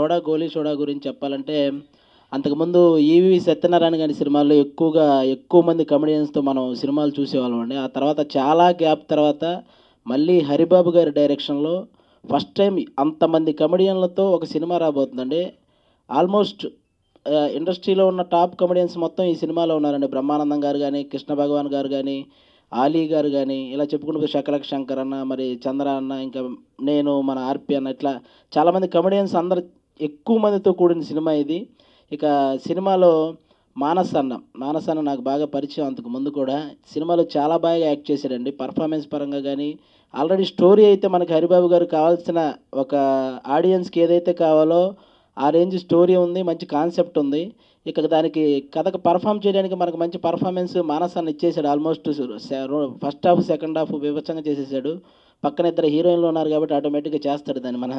Soda Goli soda గురించి చెప్పాలంటే అంతకుముందు ఈవి సత్యనారాయణ గారి సినిమాల్లో ఎక్కువగా ఎక్కువ మంది కమెడియన్స్తో మనం సినిమాలు చూసేవాళ్ళం అండి ఆ తర్వాత చాలా గ్యాప్ తర్వాత మళ్ళీ హరిబాబు గారి డైరెక్షన్లో ఫస్ట్ టైం అంతమంది కమెడియన్లతో ఒక సినిమా రాబోతుందండి ఆల్మోస్ట్ ఆ, ఇండస్ట్రీలో ఉన్న టాప్ కమెడియన్స్ మొత్తం ఈ సినిమాలో ఉన్నారండి బ్రహ్మానందం గారు కానీ కృష్ణ భగవాన్ గారు కానీ ఆలీ గారు కానీ ఇలా చెప్పుకుంటూ శకలక్ శంకర్ అన్న మరి చంద్ర అన్న ఇంకా నేను మన ఆర్పి అన్న ఇట్లా చాలామంది కమెడియన్స్ అందరు ఎక్కువ మందితో కూడిన సినిమా ఇది ఇక సినిమాలో మానస్ అన్న మానస్ అన్న నాకు బాగా పరిచయం అంతకు ముందు కూడా సినిమాలో చాలా బాగా యాక్ట్ చేశాడండి పర్ఫార్మెన్స్ పరంగా కానీ ఆల్రెడీ స్టోరీ అయితే మనకి హరిబాబు గారు కావాల్సిన ఒక ఆడియన్స్కి ఏదైతే కావాలో ఆ రేంజ్ స్టోరీ ఉంది మంచి కాన్సెప్ట్ ఉంది ఇక దానికి కథకు పర్ఫామ్ చేయడానికి మనకు మంచి పర్ఫార్మెన్స్ మానసాన్ని ఇచ్చేసాడు almost first half second half విభత్సంగా చేసేసాడు పక్కన ఇద్దరు హీరోయిన్లు ఉన్నారు కాబట్టి ఆటోమేటిక్గా చేస్తాడు దాన్ని మన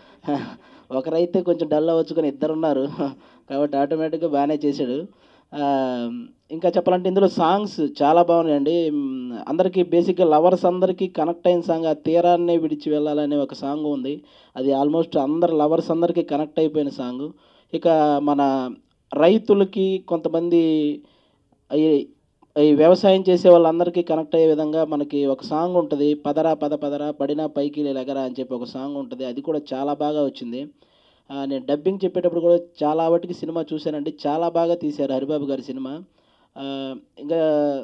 ఒకరైతే కొంచెం డల్ అవ్వచ్చు కానీ ఇద్దరు ఉన్నారు కాబట్టి ఆటోమేటిక్గా బాగానే చేశాడు ఆ, ఇంకా చెప్పాలంటే ఇందులో సాంగ్స్ చాలా బాగున్నాయండి మ్, అందరికీ బేసిక్గా లవర్స్ అందరికీ కనెక్ట్ అయిన సాంగ్ ఆ తీరాన్నే విడిచి వెళ్ళాలనే ఒక సాంగ్ ఉంది అది ఆల్మోస్ట్ అందరు లవర్స్ అందరికీ కనెక్ట్ అయిపోయిన సాంగ్ ఇక మన రైతులకి కొంతమంది ఈ ఈ వ్యవసాయం చేసే వాళ్ళందరికీ కనెక్ట్ అయ్యే విధంగా మనకి ఒక సాంగ్ ఉంటుంది పదరా పద పదరా పడినా పైకి లెగరా అని చెప్పి ఒక సాంగ్ ఉంటుంది అది కూడా చాలా బాగా వచ్చింది ఆ, నేను డబ్బింగ్ చెప్పేటప్పుడు కూడా చాలా వాటికి సినిమా చూశానండి చాలా బాగా తీశారు హరిబాబు గారి సినిమా ఆ, ఇంకా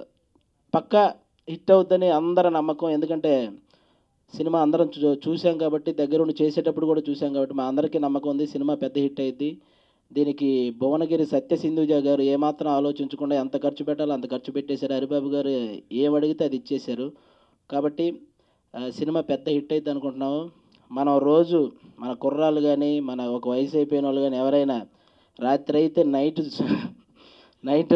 పక్కా హిట్ అవుద్దని అందరి నమ్మకం ఎందుకంటే సినిమా అందరం చూ చూసాం కాబట్టి దగ్గరుండి చేసేటప్పుడు కూడా చూసాం కాబట్టి మా అందరికీ నమ్మకం ఉంది సినిమా పెద్ద హిట్ అయింది దీనికి భువనగిరి సత్య సింధుజ గారు ఏమాత్రం ఆలోచించకుండా ఎంత ఖర్చు పెట్టాలో అంత ఖర్చు పెట్టేశారు హరిబాబు గారు ఏం అడిగితే అది ఇచ్చేశారు కాబట్టి ఆ, సినిమా పెద్ద హిట్ అయింది అనుకుంటున్నాము మనం రోజు మన కుర్రాళ్ళు కానీ మన ఒక వయసు అయిపోయిన వాళ్ళు కానీ ఎవరైనా రాత్రి అయితే నైట్ నైట్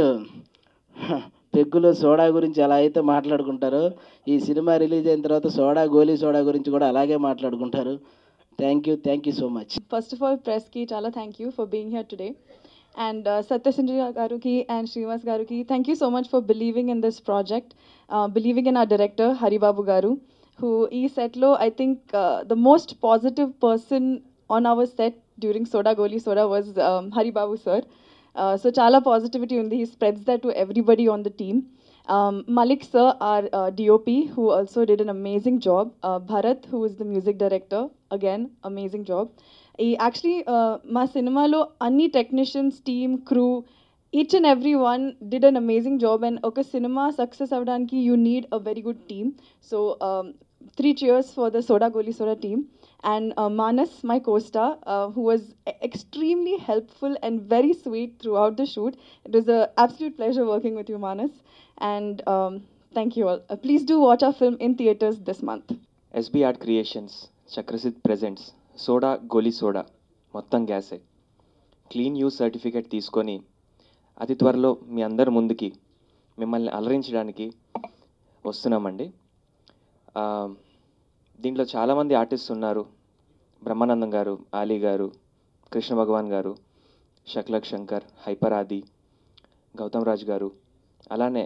పెగ్గులు సోడా గురించి ఎలా అయితే మాట్లాడుకుంటారో ఈ సినిమా రిలీజ్ అయిన తర్వాత సోడా గోలీ సోడా గురించి కూడా అలాగే మాట్లాడుకుంటారు thank you thank you so much first of all ప్రెస్కి చాలా thank you for being here today and Satyasindhuja గారికి అండ్ శ్రీనివాస్ గారికి thank you so much for believing in this project believing in our director Haribabu గారు who ఈ సెట్లో I think the most positive person on our set during Soda Goli Soda was Haribabu sir so చాలా positivity ఉంది he spreads that to everybody on the team um, Malik sir, our uh, DOP, who also did an amazing job. Uh, Bharat, who is the music director, again, amazing job. He actually, uh, మా సినిమాలో అన్ని technicians team crew each and every one did an amazing job and ఒక సినిమా success అవ్వడానికి you need a very good team so three cheers for the Soda Goli Soda team. And uh, Manas, my co-star, uh, who was e- extremely helpful and very sweet throughout the shoot. It was an absolute pleasure working with you, Manas. And um, thank you all. Uh, please do watch our film in theaters this month. S B art creations Chakrasid presents Soda Goli Soda మొత్తం గ్యాసే clean use certificate తీసుకొని అతి త్వరలో మీ అందరి ముందుకి మిమ్మల్ని అలరించడానికి వస్తున్నామండి ఆ, దీంట్లో చాలామంది ఆర్టిస్ట్ ఉన్నారు బ్రహ్మానందం గారు ఆలీ గారు కృష్ణ భగవాన్ గారు శక్లక్ శంకర్ హైపర్ ఆది గౌతమ్ రాజ్ గారు అలానే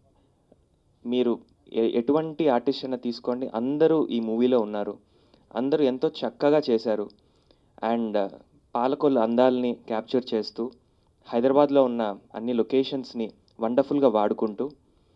మీరు ఎ- ఎటువంటి ఆర్టిస్ట్ అయినా తీసుకోండి అందరూ ఈ మూవీలో ఉన్నారు అందరూ ఎంతో చక్కగా చేశారు అండ్ పాలకొల్లు అందాలని క్యాప్చర్ చేస్తూ హైదరాబాద్లో ఉన్న అన్ని లొకేషన్స్ని వండర్ఫుల్గా వాడుకుంటూ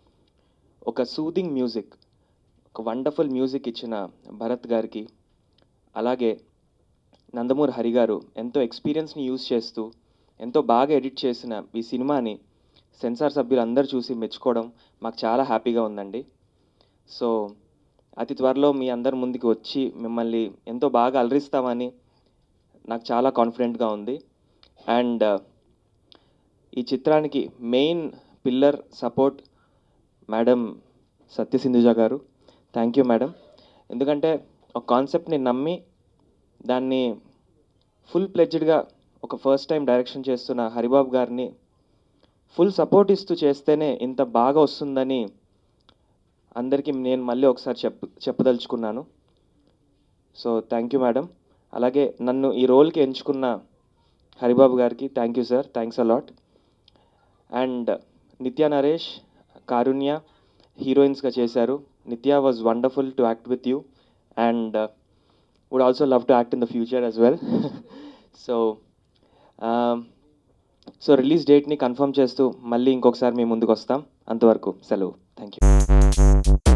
ఒక సూదింగ్ మ్యూజిక్ ఒక వండర్ఫుల్ మ్యూజిక్ ఇచ్చిన భరత్ గారికి అలాగే నందమూరి హరి గారు ఎంతో ఎక్స్పీరియన్స్ని యూజ్ చేస్తూ ఎంతో బాగా ఎడిట్ చేసిన ఈ సినిమాని సెన్సార్ సభ్యులు అందరూ చూసి మెచ్చుకోవడం మాకు చాలా హ్యాపీగా ఉందండి సో అతి త్వరలో మీ అందరి ముందుకు వచ్చి మిమ్మల్ని ఎంతో బాగా అలరిస్తామని నాకు చాలా కాన్ఫిడెంట్గా ఉంది అండ్ ఈ చిత్రానికి main pillar support madam Satyasindhuja గారు థ్యాంక్ యూ మేడం ఎందుకంటే ఒక కాన్సెప్ట్ని నమ్మి దాన్ని ఫుల్ ప్లెడ్జ్డ్గా ఒక ఫస్ట్ టైం డైరెక్షన్ చేస్తున్న హరిబాబు గారిని ఫుల్ సపోర్ట్ ఇస్తూ చేస్తేనే ఇంత బాగా వస్తుందని అందరికీ నేను మళ్ళీ ఒకసారి చెప్ చెప్పదలుచుకున్నాను సో థ్యాంక్ యూ మేడం అలాగే నన్ను ఈ రోల్కి ఎంచుకున్న హరిబాబు గారికి thank you sir thanks a lot and Nithya Naresh Karunya హీరోయిన్స్గా చేశారు Nithya was wonderful to act with you and would also love to act in the future as well so so release డేట్ని కన్ఫర్మ్ చేస్తూ మళ్ళీ ఇంకొకసారి మీ ముందుకు వస్తాం అంతవరకు సెలవు థ్యాంక్ యూ